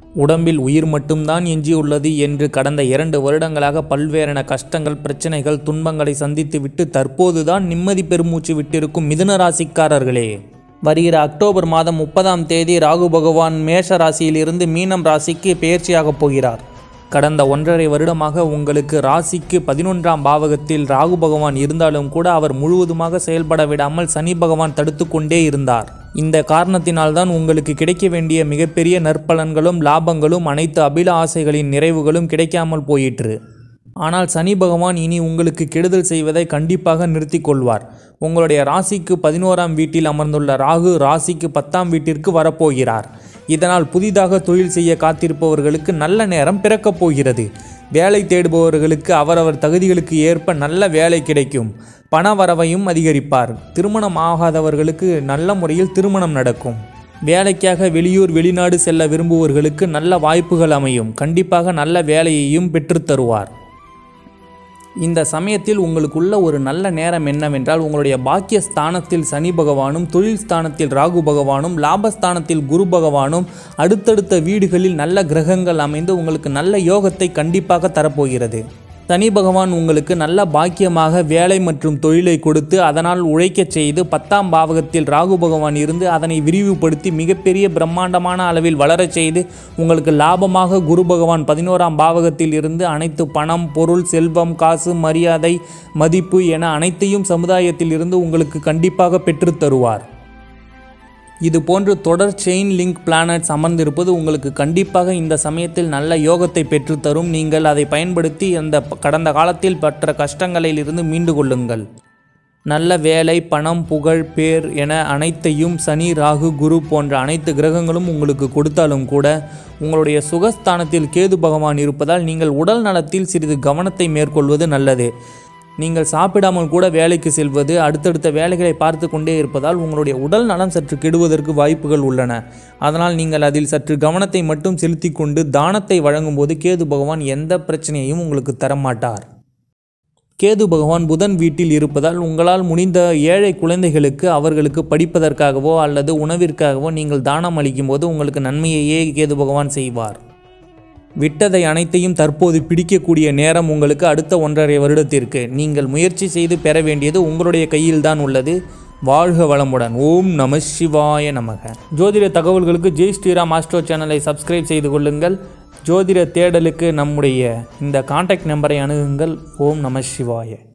உடம்பில் உயிர் மட்டும்தான் எஞ்சியுள்ளது என்று கடந்த இரண்டு வருடங்களாக பல்வேறான கஷ்டங்கள் பிரச்சனைகள் துன்பங்களை சந்தித்துவிட்டு தற்போதுதான் நிம்மதி பெருமூச்சு விட்டிருக்கும் மிதுன ராசிக்காரர்களே வருகிற அக்டோபர் மாதம் முப்பதாம் தேதி ராகு பகவான் மேஷ ராசியிலிருந்து மீனம் ராசிக்கு பெயர்ச்சியாகப் போகிறார் கடந்த ஒன்றரை வருடமாக உங்களுக்கு ராசிக்கு பதினொன்றாம் பாவகத்தில் ராகு பகவான் இருந்தாலும் கூட அவர் முழுவதுமாக செயல்பட விடாமல் சனி பகவான் தடுத்து கொண்டே இருந்தார் இந்த காரணத்தினால்தான் உங்களுக்கு கிடைக்க வேண்டிய மிகப்பெரிய நற்பலன்களும் லாபங்களும் அனைத்து அபில ஆசைகளின் நிறைவுகளும் கிடைக்காமல் போயிற்று ஆனால் சனி பகவான் இனி உங்களுக்கு கெடுதல் செய்வதை கண்டிப்பாக நிறுத்திக் கொள்வார் உங்களுடைய ராசிக்கு பதினோராம் வீட்டில் அமர்ந்துள்ள ராகு ராசிக்கு பத்தாம் வீட்டிற்கு வரப்போகிறார் இதனால் புதிதாக தொழில் செய்ய காத்திருப்பவர்களுக்கு நல்ல நேரம் பிறக்கப் போகிறது வேலை தேடுபவர்களுக்கு அவரவர் தகுதிகளுக்கு ஏற்ப நல்ல வேலை கிடைக்கும் பண வரவையும் அதிகரிப்பார் திருமணம் ஆகாதவர்களுக்கு நல்ல முறையில் திருமணம் நடக்கும் வேலைக்காக வெளியூர் வெளிநாடு செல்ல விரும்புவோர்களுக்கு நல்ல வாய்ப்புகள் அமையும் கண்டிப்பாக நல்ல வேலையையும் பெற்றுத் தருவார் இந்த சமயத்தில் உங்களுக்குள்ள ஒரு நல்ல நேரம் என்னவென்றால் உங்களுடைய பாக்கிய ஸ்தானத்தில் சனி பகவானும் தொழில் ஸ்தானத்தில் ராகு பகவானும் லாபஸ்தானத்தில் குரு பகவானும் அடுத்தடுத்த வீடுகளில் நல்ல கிரகங்கள் அமைந்து உங்களுக்கு நல்ல யோகத்தை கண்டிப்பாக தரப்போகிறது சனி பகவான் உங்களுக்கு நல்ல பாக்கியமாக வேலை மற்றும் தொழிலை கொடுத்து அதனால் உழைக்கச் செய்து பத்தாம் பாவகத்தில் ராகு பகவான் இருந்து அதனை விரிவுபடுத்தி மிகப்பெரிய பிரம்மாண்டமான அளவில் வளரச் செய்து உங்களுக்கு லாபமாக குரு பகவான் பதினோராம் பாவகத்தில் இருந்து அனைத்து பணம் பொருள் செல்வம் காசு மரியாதை மதிப்பு என அனைத்தையும் சமுதாயத்தில் இருந்து உங்களுக்கு கண்டிப்பாக பெற்றுத் தருவார் இது போன்று தொடர் செயின் லிங்க் பிளானட்ஸ் அமர்ந்திருப்பது உங்களுக்கு கண்டிப்பாக இந்த சமயத்தில் நல்ல யோகத்தை பெற்றுத்தரும் நீங்கள் அதை பயன்படுத்தி அந்த ப- கடந்த காலத்தில் பற்ற கஷ்டங்களிலிருந்து மீண்டு கொள்ளுங்கள் நல்ல வேலை பணம் புகழ் பேர் என அனைத்தையும் சனி ராகு குரு போன்ற அனைத்து கிரகங்களும் உங்களுக்கு கொடுத்தாலும் கூட உங்களுடைய சுகஸ்தானத்தில் கேது பகவான் இருப்பதால் நீங்கள் உடல் நலத்தில் சிறிது கவனத்தை மேற்கொள்வது நல்லது நீங்கள் சாப்பிடாமல் கூட வேலைக்கு செல்வது அடுத்தடுத்த வேலைகளை பார்த்து கொண்டே இருப்பதால் உங்களுடைய உடல் நலம் சற்று கெடுவதற்கு வாய்ப்புகள் உள்ளன அதனால் நீங்கள் அதில் சற்று கவனத்தை மட்டும் செலுத்தி கொண்டு தானத்தை வழங்கும்போது கேது பகவான் எந்த பிரச்சனையையும் உங்களுக்கு தரமாட்டார் கேது பகவான் புதன் வீட்டில் இருப்பதால் உங்களால் முடிந்த ஏழை குழந்தைகளுக்கு அவர்களுக்கு படிப்பதற்காகவோ அல்லது உணவிற்காகவோ நீங்கள் தானம் அளிக்கும்போது உங்களுக்கு நன்மையையே கேது பகவான் செய்வார் விட்டதை அனைத்தையும் தற்போது பிடிக்கக்கூடிய நேரம் உங்களுக்கு அடுத்த ஒன்றரை வருடத்திற்கு நீங்கள் முயற்சி செய்து பெற வேண்டியது உங்களுடைய கையில்தான் உள்ளது வாழ்க வளமுடன் ஓம் நம சிவாய நமக ஜோதிட தகவல்களுக்கு ஜெய் ஸ்ரீராம் ஆஸ்ட்ரோ சேனலை சப்ஸ்கிரைப் செய்து கொள்ளுங்கள் ஜோதிட தேடலுக்கு நம்முடைய இந்த காண்டாக்ட் நம்பரை அணுகுங்கள் ஓம் நம சிவாய